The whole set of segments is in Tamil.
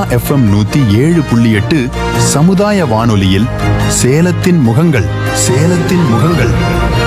எஃப்எம் நூத்தி ஏழு புள்ளி எட்டு சமுதாய வானொலியில் சேலத்தின் முகங்கள் சேலத்தின் முகங்கள்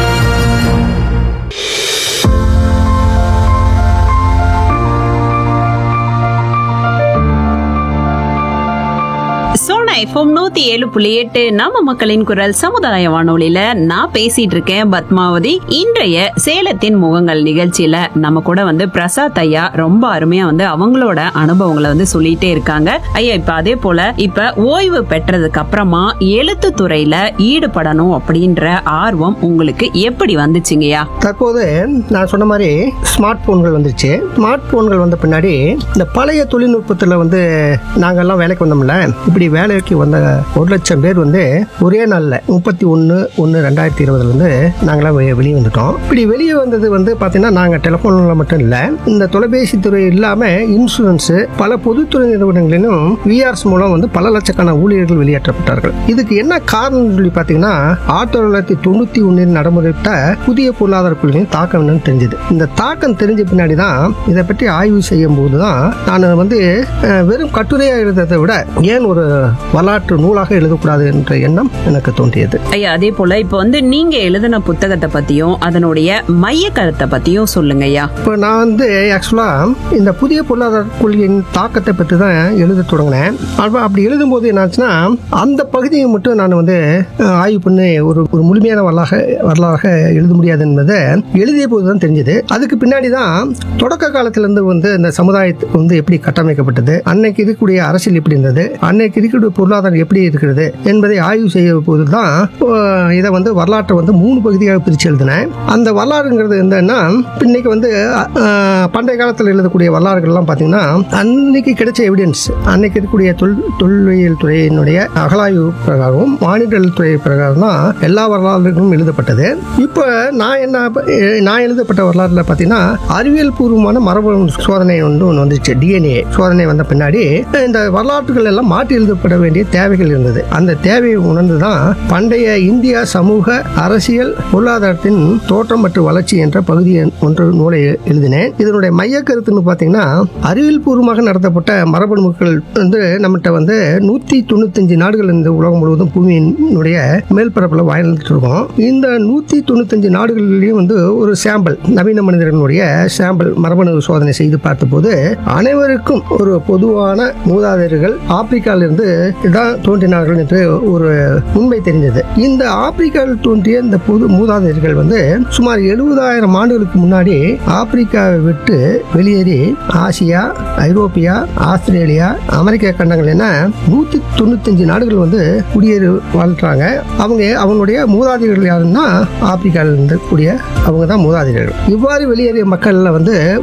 சோனா எஃப்எம் நூத்தி ஏழு புள்ளி எட்டு நம்ம மக்களின் குரல் சமுதாய வானொலியில நான் பேசிட்டு இருக்கேன் பத்மாவதி இன்றைய சேலத்தின் முகங்கள் நிகழ்ச்சியில நம்ம கூட வந்து பிரசாத் ஐயா ரொம்ப அருமையா வந்து அவங்களோட அனுபவங்களை வந்து சொல்லிட்டே இருக்காங்க ஐயா இப்ப அதே போல இப்ப ஓய்வு பெற்றதுக்கு அப்புறமா எழுத்து துறையில ஈடுபடணும் அப்படின்ற ஆர்வம் உங்களுக்கு எப்படி வந்துச்சுங்கய்யா தற்போது நான் சொன்ன மாதிரி ஸ்மார்ட் போன்கள் வந்துருச்சு ஸ்மார்ட் போன்கள் வந்த பின்னாடி இந்த பழைய தொழில்நுட்பத்தில் வந்து நாங்கெல்லாம் வேலைக்கு வந்தோம்ல இப்படி வேலைக்கு வந்த ஒரு லட்சம் பேர் வந்து ஒரே நாளில் முப்பத்தி ஒன்று ஒன்று ரெண்டாயிரத்தி இருபதுல இருந்து நாங்களாம் வெ- வெளியே வந்துட்டோம் இப்படி வெளியே வந்தது வந்து பார்த்தீங்கன்னா நாங்கள் டெலிஃபோனில் மட்டும் இல்லை இந்த தொலைபேசி துறை இல்லாமல் இன்சூரன்ஸு பல பொதுத்துறை நிறுவனங்களிலும் விஆர்ஸ் மூலம் வந்து பல லட்சக்கான ஊழியர்கள் வெளியேற்றப்பட்டார்கள் இதுக்கு என்ன காரணம் சொல்லி பார்த்தீங்கன்னா ஆயிரத்தி தொள்ளாயிரத்தி தொண்ணூற்றி ஒன்றில் நடைமுறையிட்ட புதிய பொருளாதார கொள்கையின் தாக்கம் என்னன்னு தெரிஞ்சது இந்த தாக்கம் தெரிஞ்ச பின்னாடி தான் இதை பற்றி ஆய்வு செய்யும் போது தான் நான் வந்து அஹ், வெறும் கட்டுரையாக எழுதுறதை விட ஏன் ஒரு வரலாற்று நூலாக எழுதக்கூடாது என்ற எண்ணம் எனக்கு தோன்றியது ஐயா அதே போல இப்ப வந்து நீங்க எழுதின புத்தகத்தை பத்தியும் அதனுடைய மைய கருத்தை பத்தியும் சொல்லுங்க ஐயா இப்போ நான் வந்து ஆக்சுவலாக இந்த புதிய பொருளாதார கொள்கையின் தாக்கத்தை பற்றி தான் எழுத தொடங்கினேன் அப்ப அப்படி எழுதும்போது என்னாச்சுன்னா அந்த பகுதியை மட்டும் நான் வந்து அஹ், ஆய்வு பண்ணி ஒரு ஒரு முழுமையான வரலாக வரலாறாக எழுத முடியாது என்பதை எழுதிய போது தான் தெரிஞ்சது அதுக்கு பின்னாடி தான் தொடக்க காலத்திலேருந்து வந்து இந்த சமுதாயத்துக்கு வந்து எப்படி கட்டமைக்கப்பட்டது அன்னைக்கு இருக்கக்கூடிய அரசியல் எப்படி இருந்தது அன்னைக்கு இருக்கக்கூடிய பொருளாதாரம் எப்படி இருக்கிறது என்பதை ஆய்வு செய்ய போது தான் அஹ், இதை வந்து வரலாற்றை வந்து மூணு பகுதியாக பிரித்து எழுதினேன் அந்த வரலாறுங்கிறது என்னன்னா இன்னைக்கு வந்து அஹ், பண்டைய காலத்தில் எழுதக்கூடிய வரலாறுகள்லாம் பார்த்தீங்கன்னா அன்னைக்கு கிடைச்ச எவிடன்ஸ் அன்னைக்கு இருக்கக்கூடிய தொல் தொல்லியல் துறையினுடைய அகலாய்வு பிரகாரம் வானிடல் துறை பிரகாரம் தான் எல்லா வரலாறுகளும் எழுதப்பட்டது இப்போ நான் என்ன அஹ், நான் எழுதப்பட்ட வரலாறுல பார்த்தீங்கன்னா அறிவியல் பூர்வமான மரபணு சோதனை ஒன்று ஒன்று வந்துச்சு டிஎன்ஏ சோதனை வந்த பின்னாடி இந்த வரலாற்றுகள் எல்லாம் மாற்றி எழுதப்பட வேண்டிய தேவைகள் இருந்தது அந்த தேவையை உணர்ந்து தான் பண்டைய இந்தியா சமூக அரசியல் பொருளாதாரத்தின் தோற்றம் மற்றும் வளர்ச்சி என்ற பகுதி ஒன்று நூலை எழுதினேன் இதனுடைய மைய கருத்துன்னு பார்த்தீங்கன்னா அறிவியல் பூர்வமாக நடத்தப்பட்ட மரபணுக்கள் வந்து நம்மகிட்ட வந்து நூற்றி தொண்ணூத்தஞ்சு நாடுகள் இந்த உலகம் முழுவதும் பூமியினுடைய மேல்பரப்பில் வாழ்ந்துட்டு இருக்கோம் இந்த நூற்றி தொண்ணூத்தஞ்சு நாடுகளிலையும் வந்து ஒரு சாம்பிள் நவீன மனிதர்களுடைய சாம்பிள் மரபணு சோதனை செய்து பார்த்தபோது அனைவருக்கும் ஒரு பொதுவான மூதாதையர்கள் ஆப்பிரிக்காவிலிருந்து தான் தோன்றினார்கள் என்று ஒரு உண்மை தெரிந்தது இந்த ஆப்பிரிக்காவில் தோன்றிய இந்த பொது மூதாதையர்கள் வந்து சுமார் எழுபதாயிரம் ஆண்டுகளுக்கு முன்னாடி ஆப்பிரிக்காவை விட்டு வெளியேறி ஆசியா ஐரோப்பியா ஆஸ்திரேலியா அமெரிக்க கண்டங்கள் என நூத்தி தொண்ணூத்தஞ்சு நாடுகள் வந்து குடியேறி வாழ்றாங்க அவங்க அவங்களுடைய மூதாதையர்கள் யாருன்னா ஆப்பிரிக்காவில் இருந்து கூடிய அவங்க தான் மூதாதையர்கள் இவ்வாறு வெளியேறிய மக்கள்ல வந்து